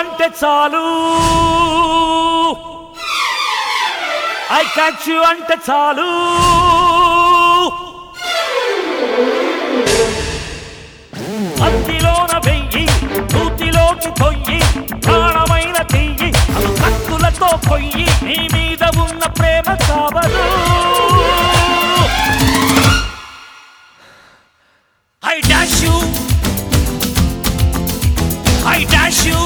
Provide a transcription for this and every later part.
అంటే చాలు I catch you అంటే చాలు అత్తిలోన వెయ్యి నూతిలోకి తొయ్యి ప్రాణమైన చెయ్యి అను కత్తులతో కొయ్యి నీ మీద ఉన్న ప్రేమ కావదు I dash you I dash you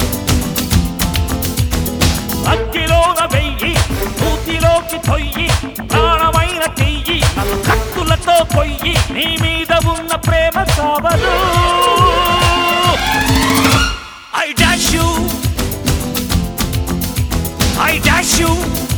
అగ్గిలోన వెయ్యి నూతిలోకి తొయ్యి ప్రాణమైన చెయ్యి నన్ను కత్తులతో కొయ్యి నీ మీద ఉన్న ప్రేమ కావదు I dash you I dash you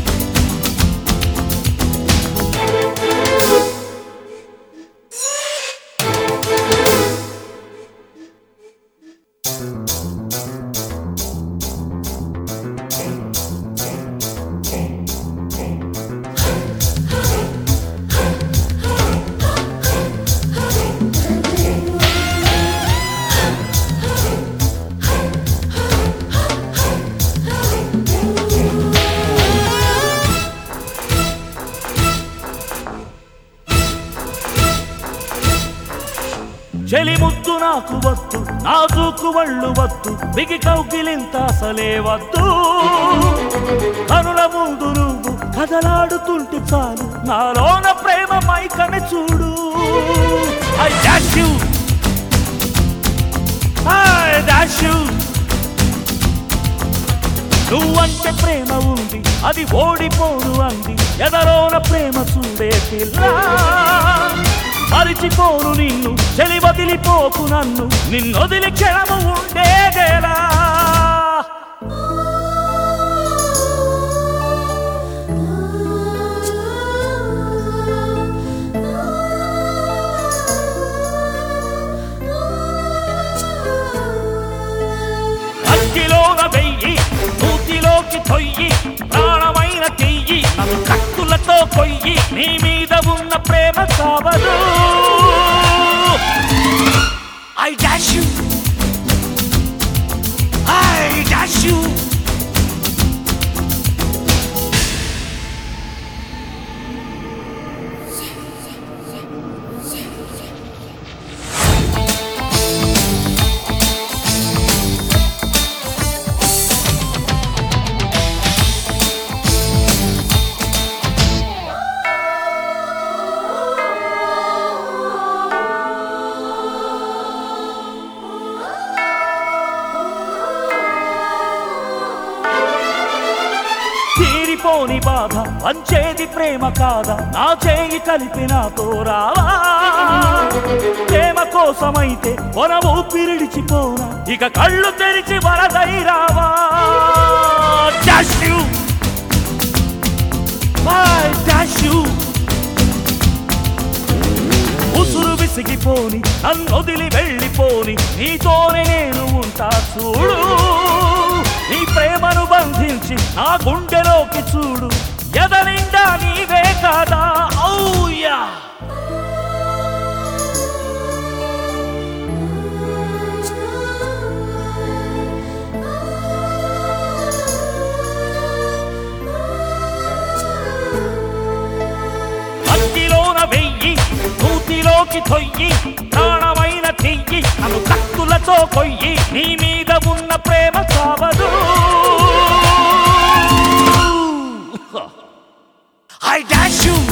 చెలి ముద్దు నాకు వద్దు నాజూకు వళ్ళు వద్దు బిగి కౌగిలింత అసలే వద్దు కనుల ముందు నువ్వు కదలాడుతుంటే చాలు నాలోన ప్రేమ మైకని చూడు I dash you I dash you నువ్వంటే ప్రేమ ఉంది అది ఓడిపోను అంది ఎదరోన ప్రేమ చూడే పిల్ల మరిచిపోను నిన్ను చెలి వదిలిపోకు నన్ను నిన్నొదిలి క్షణము ఉండేదేలా అగ్గిలోన వెయ్యి నూతిలోకి తొయ్యి ప్రాణమైన చెయ్యి నన్ను కత్తులతో కొయ్యి నీ మీద ఉన్న ప్రేమ కావదు I dash you I dash you తీరిపోని బాధ పంచేది ప్రేమ కాదా నా చేయి కలిపి నాతో రావా ప్రేమ కోసమైతే కొన ఊపిరిడిచిపోనా ఇక కళ్ళు తెరిచి వరదై రావా dash you I dash you ఉసురు విసిగిపోని నన్నొదిలి వెళ్ళిపోని నీతోనే నేను ఉంటా చూడు నీ ప్రేమను బంధించి నా గుండెలోకి చూడు ఎదనిండా నీవే కాదా ఔయా అగ్గిలోన వెయ్యి నూతిలోకి తొయ్యి ప్రాణమైన చెయ్యి నన్ను కత్తులతో కొయ్యి నీ మీద ఉన్న ప్రేమ కావదు ఐ డాష్ యూ